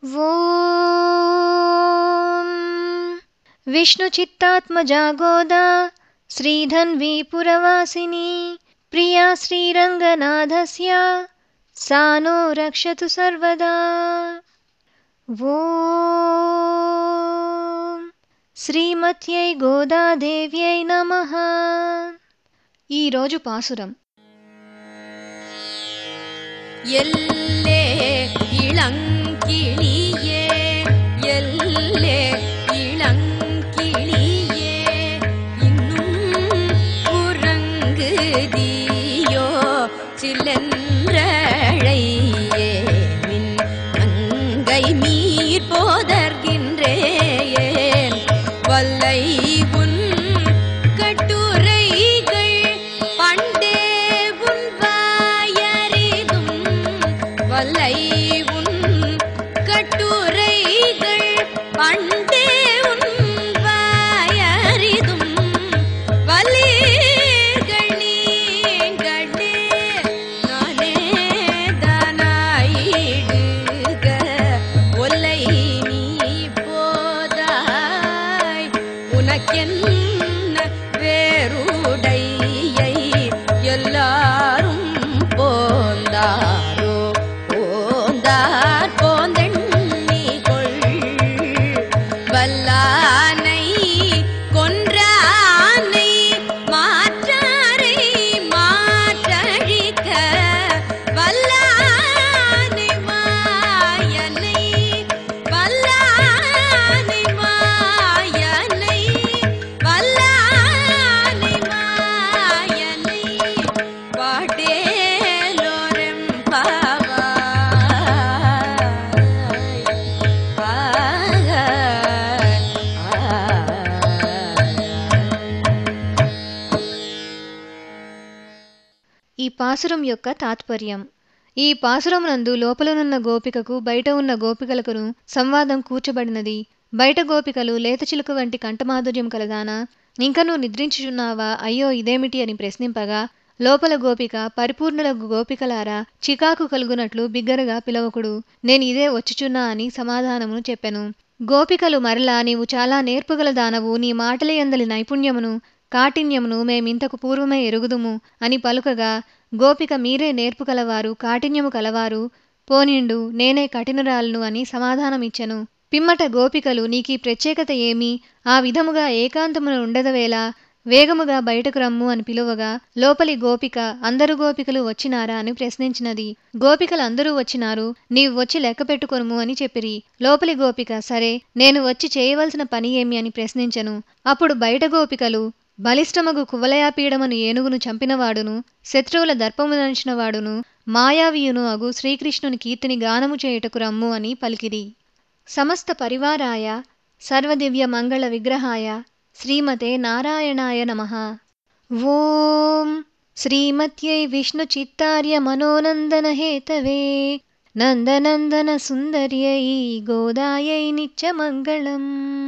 ॐ विष्णुचित्तात्मजा गोदा श्रीधन्वी पुरवासिनी प्रिया श्रीरङ्गनाथस्य सा नो रक्षतु सर्वदा ॐ శ్రీమత్యై గోదాదేవ్యై నమః ఈరోజు పాసురం எல்லே இளங்கிளியே எல்லே இளங்கிளியே இன்னும் உறங்குதியோ சிலன்றழையே மின் அங்கை மீர் போதர்கின்றேன் வல்லை உன் கட்டுரைகள் பண்டே உன் வாயறிதும் வல்லை உன் கட்டுரைகள் பண்டே உன் வாயறிதும் வலீர்கள் நீங்களே நானே தானாயிடுக ஒல்லை நீ போதாய் உனக்கென்ன வேறுடையை எல்லாரும் போந்தாரோ போந்தார் போந்தெண்ணி கொள் வல்லானை கொன்றானை மாற்றாரை மாற்றழிக்க வல்லானை மாயனை வல்லானை மாயனை வல்லானை மாயனை பாடேலோரம் பாவாய் ఈ పాసురం యొక్క తాత్పర్యం ఈ పాసురమునందు లోపలనున్న గోపికకు బయట ఉన్న గోపికలకును సంవాదం కూర్చబడినది బయట గోపికలు లేతచిలుక వంటి కంఠమాధుర్యం కలదానా ఇంకనూ నిద్రించుచున్నావా అయ్యో ఇదేమిటి అని ప్రశ్నింపగా లోపల గోపిక పరిపూర్ణులకు గోపికలారా చికాకు కలుగునట్లు బిగ్గరగా పిలవకుడు నేను ఇదే వచ్చుచున్నా అని సమాధానమును చెప్పెను గోపికలు మరలా నీవు చాలా నేర్పుగల దానవు నీ మాటలయందలి నైపుణ్యమును కాఠిన్యమును మేమింతకు పూర్వమే ఎరుగుదుము అని పలుకగా గోపిక మీరే నేర్పు కలవారు కాఠిన్యము కలవారు పోనిండు నేనే కఠినురాలను అని సమాధానమిచ్చెను పిమ్మట గోపికలు నీకీ ప్రత్యేకత ఏమి ఆ విధముగా ఏకాంతమున ఉండదవేలా వేగముగా బయటకు రమ్ము అని పిలువగా లోపలి గోపిక అందరు గోపికలు వచ్చినారా అని ప్రశ్నించినది గోపికలు అందరూ వచ్చినారు నీవు వచ్చి లెక్క పెట్టుకొనుము అని చెప్పిరి లోపలి గోపిక సరే నేను వచ్చి చేయవలసిన పని ఏమి అని ప్రశ్నించెను అప్పుడు బయట గోపికలు బలిష్టమగు కువలయాపీడమను ఏనుగును చంపినవాడును శత్రువుల దర్పము దంచినవాడును మాయావియును అగు శ్రీకృష్ణుని కీర్తిని గానము చేయుటకు రమ్ము అని పలికిరి సమస్త పరివారాయ సర్వదివ్య మంగళ విగ్రహాయ శ్రీమతే నారాయణాయ నమః ఓం శ్రీమత్యై విష్ణుచిత్తార్య మనోనందన హేతవే నందనందన సుందర్యై గోదాయై నిత్యమంగళం